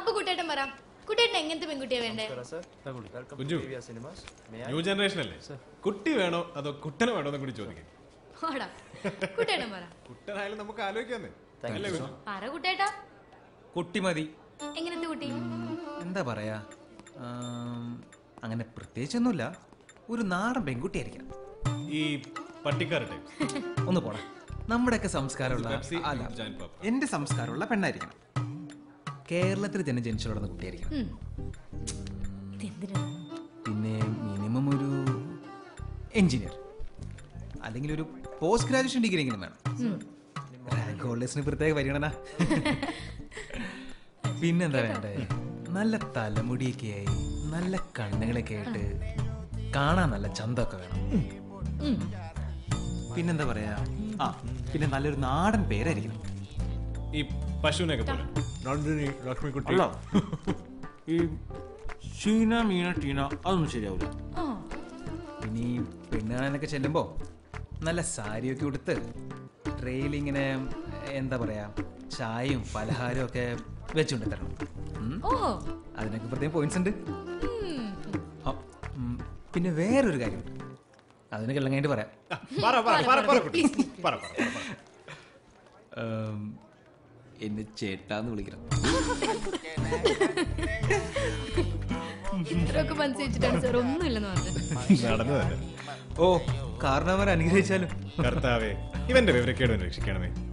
അപ്പൊ കുട്ടേട്ടൻ പറ കുട്ടേട്ടൻ എങ്ങനത്തെ പെൺകുട്ടിയാ വേണ്ടേ കുഞ്ചു ന്യൂ ജനറേഷൻ അല്ലേ കുട്ടി വേണോ അതോ കുട്ടനെ വേണോ എന്ന് കൂടി ചോദിക്കും ഓടാ കുട്ടേട്ടൻ പറ കുട്ടനായാലും നമുക്ക് ആലോചിക്കാന്നേ അല്ലേ കുഞ്ചു പറ കുട്ടേട്ടാ കുട്ടി മതി എങ്ങനത്തെ കുട്ടി എന്താ പറയാ ആം, അങ്ങനെ പ്രത്യേകിച്ചൊന്നുമില്ല ഒരു നാടൻ പെൺകുട്ടിയായിരിക്കണം ഈ പട്ടിക്കാർ ടൈപ്പ് ഒന്ന് പോടാ നമ്മുടെയൊക്കെ സംസ്കാരമുള്ള പെപ്സി, അല്ല ജാൻ പാപ്പ. എന്റെ സംസ്കാരമുള്ള പെണ്ണായിരിക്കണം കേരളത്തിൽ തന്നെ ജനിച്ചു വളർന്ന കുട്ടിയായിരിക്കണം ഉം. ഇതെന്തിനാ പിന്നെ മിനിമം ഒരു എഞ്ചിനീയർ അല്ലെങ്കിൽ ഒരു പോസ്റ്റ് ഗ്രാജുവേഷൻ ഡിഗ്രി എങ്കിലും വേണം റാങ്ക് ഹോൾഡേഴ്സിന് പ്രത്യേക പരിഗണന പിന്നെന്താ വേണ്ടേ നല്ല തലമുടിയൊക്കെ ആയി നല്ല കണ്ണുകളൊക്കെ ആയിട്ട് കാണാൻ നല്ല ചന്തമൊക്കെ വേണം പിന്നെന്താ പറയാ ആ പിന്നെ നല്ലൊരു നാടൻ പേരായിരിക്കണം ഈ പശുവിനൊക്കെ പോലെ നന്ദിനി ലക്ഷ്മിക്കുട്ടി അല്ല ഈ ഷീന മീന ടീന അതൊന്നും ശരിയാവില്ല ആ ഇനി പെണ്ണ് കാണാനൊക്കെ ചെല്ലുമ്പോ നല്ല സാരിയൊക്കെ ഉടുത്ത് ട്രെയിൽ ഇങ്ങനെ എന്താ പറയാ ചായയും പലഹാരവും ഒക്കെ വെച്ചുകൊണ്ട് തരണം ഉം. ഓഹോ അതിനൊക്കെ പ്രത്യേകം പോയിന്റ്സ് ഉണ്ട് ഉം. ആ, ഉം, പിന്നെ വേറൊരു കാര്യമുണ്ട് അതിനൊക്കെ എല്ലാം കഴിഞ്ഞിട്ട് പറയാം ആ, പറ പറ പറ പറ കുട്ടി പറ പറ പറ, പറ. ഉം, എന്നെ ചേട്ടാന്ന് വിളിക്കണം ഇത്രയൊക്കെ മനസ്സിച്ചിട്ടാണ് സാർ ഒന്നുമില്ലെന്ന് പറഞ്ഞത് നടന്നു തന്നെ ഓ കാരണവർ അനുഗ്രഹിച്ചാലും കർത്താവേ ഇവന്റെ വിവരക്കേട് രക്ഷിക്കണമേ